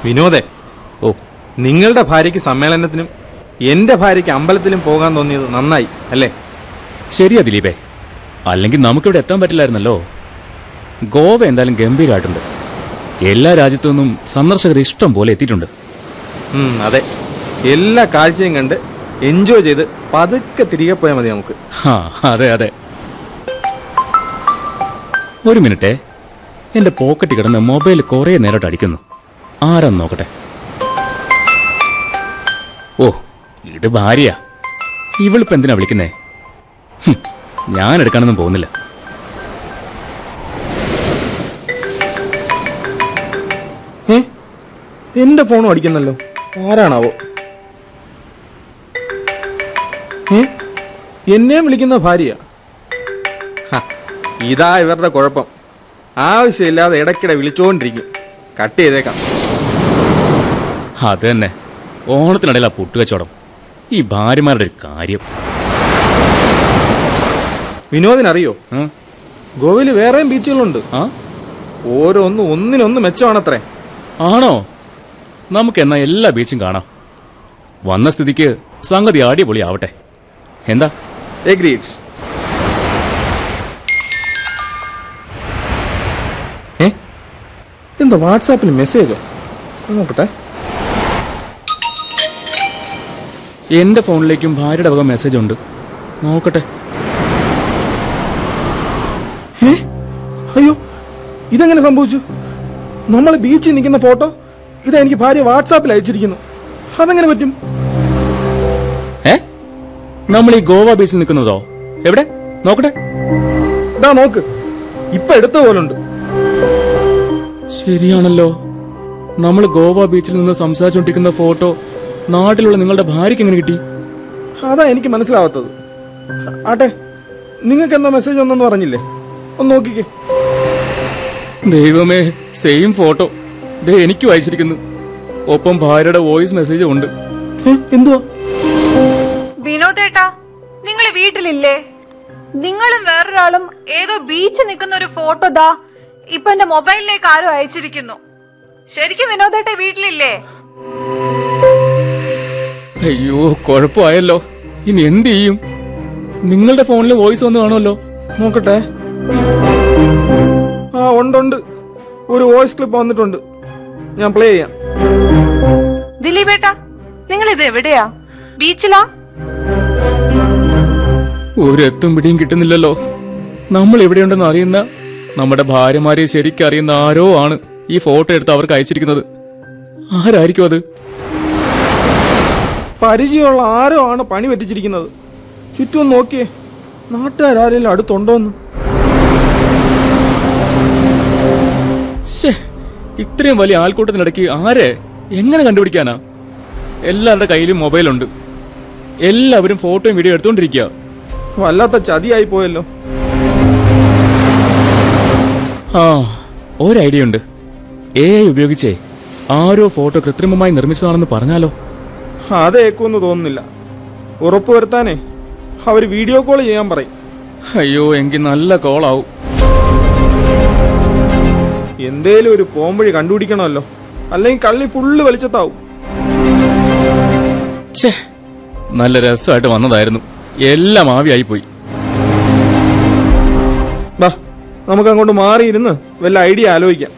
വിനോദേ ഓ നിങ്ങളുടെ ഭാര്യയ്ക്ക് സമ്മേളനത്തിനും എന്റെ ഭാര്യയ്ക്ക് അമ്പലത്തിലും പോകാൻ തോന്നിയത് നന്നായി അല്ലേ ശരിയാ ദിലീപേ അല്ലെങ്കിൽ നമുക്കിവിടെ എത്താൻ പറ്റില്ലായിരുന്നല്ലോ ഗോവ എന്തായാലും ഗംഭീരമായിട്ടുണ്ട് എല്ലാ രാജ്യത്തു നിന്നും സന്ദർശകർ ഇഷ്ടം പോലെ എത്തിയിട്ടുണ്ട് ഉം, അതെ എല്ലാ കാഴ്ചയും കണ്ട് എൻജോയ് ചെയ്ത് പതുക്കെ തിരികെ പോയാൽ മതി നമുക്ക് ഹാ അതെ അതെ ഒരു മിനിറ്റേ എന്റെ പോക്കറ്റ് കിടന്ന് മൊബൈൽ കുറെ നേരമായിട്ട് അടിക്കുന്നു ആരാന്ന് നോക്കട്ടെ ഓ ഇത് ഭാര്യയാ ഇവളിപ്പോ എന്തിനാ വിളിക്കുന്നേ ഹും, ഞാൻ എടുക്കാനൊന്നും പോകുന്നില്ല ഏ എന്റെ ഫോണും അടിക്കുന്നല്ലോ ആരാണാവോ ഏ എന്നെയും വിളിക്കുന്ന ഭാര്യ ഇതാ ഇവരുടെ കുഴപ്പം ആവശ്യമില്ലാതെ ഇടയ്ക്കിടെ വിളിച്ചുകൊണ്ടിരിക്കും കട്ട് ചെയ്തേക്കാം അത് തന്നെ ഓണത്തിനിടയിൽ ആ പുട്ടുകച്ചവടം ഈ ഭാര്യമാരുടെ ഒരു കാര്യം വിനോദിനറിയോ ആ? ഗോവയിൽ വേറെയും ബീച്ചുകളുണ്ട് ആ ഓരോന്നും ഒന്നിനൊന്ന് മെച്ചമാണത്രേ ആണോ നമുക്ക് എന്നാ എല്ലാ ബീച്ചും കാണാം വന്ന സ്ഥിതിക്ക് സംഗതി അടിപൊളി ആവട്ടെ എന്താ എഗ്രീഡ് ഏ എന്താ വാട്സാപ്പിൽ മെസ്സേജോ നോക്കട്ടെ എന്റെ ഫോണിലേക്കും ഭാര്യയുടെ വക മെസ്സേജ് ഉണ്ട് നോക്കട്ടെ ഏ അയ്യോ ഇതെങ്ങനെ സംഭവിച്ചു നമ്മൾ ബീച്ചിൽ നിൽക്കുന്ന ഫോട്ടോ ഇത് എനിക്ക് ഭാര്യ വാട്സാപ്പിൽ അയച്ചിരിക്കുന്നു അതെങ്ങനെ പറ്റും ഏ നമ്മൾ ഈ ഗോവ ബീച്ചിൽ നിൽക്കുന്നതോ എവിടെ നോക്കട്ടെ ഇതാ നോക്ക് ഇപ്പൊ എടുത്ത പോലുണ്ട് ശരിയാണല്ലോ നമ്മൾ ഗോവ ബീച്ചിൽ നിന്ന് സംസാരിച്ചുകൊണ്ടിരിക്കുന്ന ഫോട്ടോ നാട്ടിലുള്ള നിങ്ങളുടെ ഭാര്യയ്ക്ക് എങ്ങനെ കിട്ടി അതാ എനിക്ക് മനസ്സിലാവാത്തത് ആട്ടെ നിങ്ങൾക്ക് എന്താ മെസ്സേജ് ഒന്നെന്ന് പറഞ്ഞില്ലേ ഒന്ന് നോക്കിക്കേ ദൈവമേ സെയിം ഫോട്ടോ ദേ എനിക്കും അയച്ചിരിക്കുന്നു ഒപ്പം ഭാര്യയുടെ വോയിസ് മെസ്സേജും ഉണ്ട് ഏ, എന്തുവാ വിനോദേട്ടാ നിങ്ങൾ വീട്ടിലില്ലേ നിങ്ങളും വേറൊരാളും ഏതോ ബീച്ച് നിൽക്കുന്ന ഒരു ഫോട്ടോ ദാ ഇപ്പൊ എന്റെ മൊബൈലിലേക്ക് ആരോ അയച്ചിരിക്കുന്നു ശരിക്കും വിനോദേട്ട വീട്ടിലില്ലേ അയ്യോ കുഴപ്പമായല്ലോ ഇനി എന്ത് ചെയ്യും നിങ്ങളുടെ ഫോണിൽ വോയിസ് വന്ന് കാണുമല്ലോ നോക്കട്ടെ ആ ഉണ്ടുണ്ട് ഒരു വോയിസ് ക്ലിപ്പ് വന്നിട്ടുണ്ട് ഞാൻ പ്ലേ ചെയ്യാം ദിലീപേട്ടാ നിങ്ങൾ ഇത് എവിടെയാ ബീച്ചിലാ ഒരു എത്തും പിടിയും കിട്ടുന്നില്ലല്ലോ നമ്മൾ എവിടെയുണ്ടെന്ന് അറിയുന്ന നമ്മുടെ ഭാര്യമാരെ ശരിക്കും അറിയുന്ന ആരോ ആണ് ഈ ഫോട്ടോ എടുത്ത് അവർക്ക് അയച്ചിരിക്കുന്നത് ആരായിരിക്കും അത് പരിചയമുള്ള ആരോ ആണ് പണി പറ്റിച്ചിരിക്കുന്നത് ചുറ്റും ഒന്ന് നോക്കിയേ നാട്ടുകാരെങ്കിലും അടുത്തുണ്ടോന്ന് ശ്ശേ, ഇത്രയും വലിയ ആൾക്കൂട്ടത്തിനിടയ്ക്ക് ആരെ എങ്ങനെ കണ്ടുപിടിക്കാനാ എല്ലാവരുടെ കയ്യിലും മൊബൈലുണ്ട് എല്ലാവരും ഫോട്ടോയും വീഡിയോ എടുത്തോണ്ടിരിക്കുക വല്ലാത്ത ചതിയായി പോയല്ലോ ആ ഒരു ഐഡിയ ഉണ്ട് എ ഐ ഉപയോഗിച്ചേ ആരോ ഫോട്ടോ കൃത്രിമമായി നിർമ്മിച്ചതാണെന്ന് പറഞ്ഞാലോ അതേക്കുമെന്ന് തോന്നുന്നില്ല ഉറപ്പുവരുത്താനേ അവർ വീഡിയോ കോൾ ചെയ്യാൻ പറയും അയ്യോ എങ്കിൽ നല്ല കോളാവും എന്തേലും ഒരു പോംവഴി കണ്ടുപിടിക്കണമല്ലോ അല്ലെങ്കിൽ കള്ളി ഫുള്ള് വെളിച്ചത്താവും ഛേ നല്ല രസമായിട്ട് വന്നതായിരുന്നു എല്ലാം ആവിയായി പോയി ബാ നമുക്ക് അങ്ങോട്ട് മാറിയിരുന്ന് വല്ല ഐഡിയ ആലോചിക്കാം